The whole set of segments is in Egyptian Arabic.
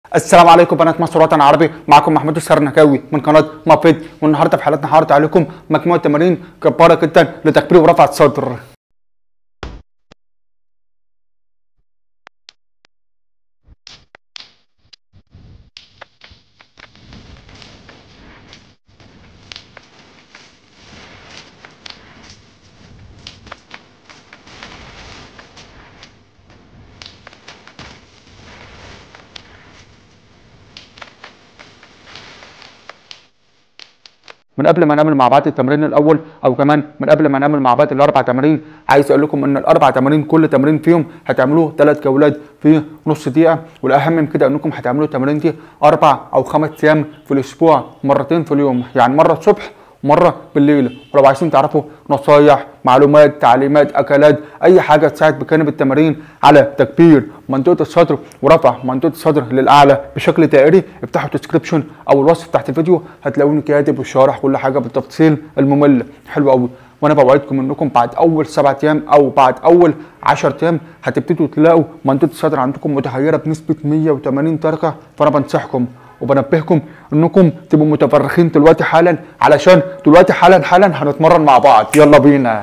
السلام عليكم بنات مصر وطن عربي معكم محمود السرنكاوي من قناه مافيد والنهارده في حلقتنا هعرض عليكم مجموعه تمارين جباره جدا لتكبير ورفع الصدر من قبل ما نعمل مع بعض التمرين الاول او كمان من قبل ما نعمل مع بعض الاربع تمارين عايز اقول لكم ان الاربع تمارين كل تمرين فيهم هتعملوه ثلاث جولات في نص دقيقه والاهم من كده انكم هتعملوا التمارين دي اربع او خمس ايام في الاسبوع مرتين في اليوم يعني مره الصبح مره بالليل ولو عايزين تعرفوا نصايح معلومات تعليمات اكلات اي حاجه تساعد بجانب التمارين على تكبير منطقه الصدر ورفع منطقه الصدر للاعلى بشكل دائري افتحوا الديسكربشن او الوصف تحت الفيديو هتلاقوني كاتب وشارح كل حاجه بالتفصيل الممل حلو قوي وانا بوعدكم انكم بعد اول سبعة ايام او بعد اول 10 ايام هتبتدوا تلاقوا منطقه الصدر عندكم متغيره بنسبه 180 درجه فانا بنصحكم وبنبهكم انكم تبقوا متفرخين دلوقتي حالا علشان دلوقتي حالا حالا هنتمرن مع بعض يلا بينا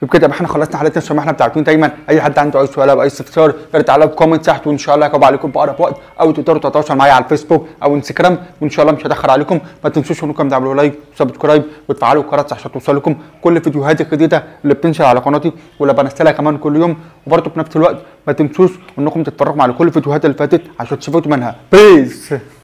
وبكده يبقى احنا خلصنا حلقتنا زي ما احنا متعودين دايما اي حد عنده اي سؤال او اي استفسار يقدر تعالى بكومنت تحت وان شاء الله هجاوب عليكم باقرب وقت او تقدروا تتواصلوا معايا على الفيسبوك او انستجرام وان شاء الله مش هتاخر عليكم ما تنسوش انكم تعملوا لايك وسبسكرايب وتفعلوا الجرس عشان توصلكم كل الفيديوهات الجديده اللي بتنزل على قناتي واللي بنزلها كمان كل يوم وبرضه في نفس الوقت ما تنسوش انكم تتفرجوا على كل الفيديوهات اللي فاتت عشان تستفادوا منها بيس